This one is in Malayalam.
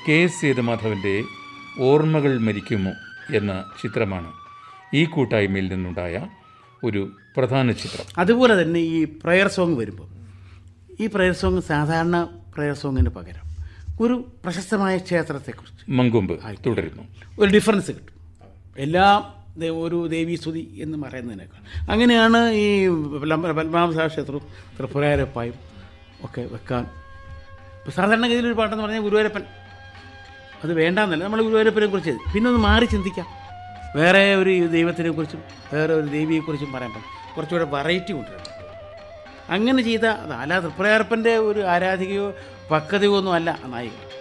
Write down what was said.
കെ എസ് സേതുമാധവൻ്റെ ഓർമ്മകൾ മരിക്കുമോ എന്ന ചിത്രമാണ് ഈ കൂട്ടായ്മയിൽ നിന്നുണ്ടായ ഒരു പ്രധാന ചിത്രം അതുപോലെ തന്നെ ഈ പ്രയർ സോങ് വരുമ്പോൾ ഈ പ്രയർ സോങ് സാധാരണ പ്രയർ സോങ്ങിന് പകരം ഒരു പ്രശസ്തമായ ക്ഷേത്രത്തെക്കുറിച്ച് മങ്കൊമ്പ് തുടരുന്നു ഒരു ഡിഫറൻസ് കിട്ടും എല്ലാം ദേ- ഒരു ദേവീസ്തുതി എന്ന് പറയുന്നതിനേക്കാൾ അങ്ങനെയാണ് ഈ പത്മ- പത്മനാഭ ക്ഷേത്രവും ത്രിപുരാരപ്പായും ഒക്കെ വെക്കാൻ ഇപ്പോൾ സാധാരണഗതിയിൽ ഒരു പാട്ടെന്ന് പറഞ്ഞാൽ ഗുരുവായൂരപ്പൻ അത് വേണ്ടാന്നല്ല നമ്മൾ ഗുരുവായൂരപ്പനെ കുറിച്ച് പിന്നെ ഒന്ന് മാറി ചിന്തിക്കാം വേറെ ഒരു ദൈവത്തിനെ കുറിച്ചും വേറെ ഒരു ദേവിയെക്കുറിച്ചും പറയാൻ പറ്റും കുറച്ചുകൂടെ വെറൈറ്റി കൊണ്ടുവരണം അങ്ങനെ ചെയ്ത അത് അല്ല ത്രിപുരാരപ്പൻ്റെ ഒരു ആരാധികയോ പക്വതയോ ഒന്നും അല്ല ആ നായിക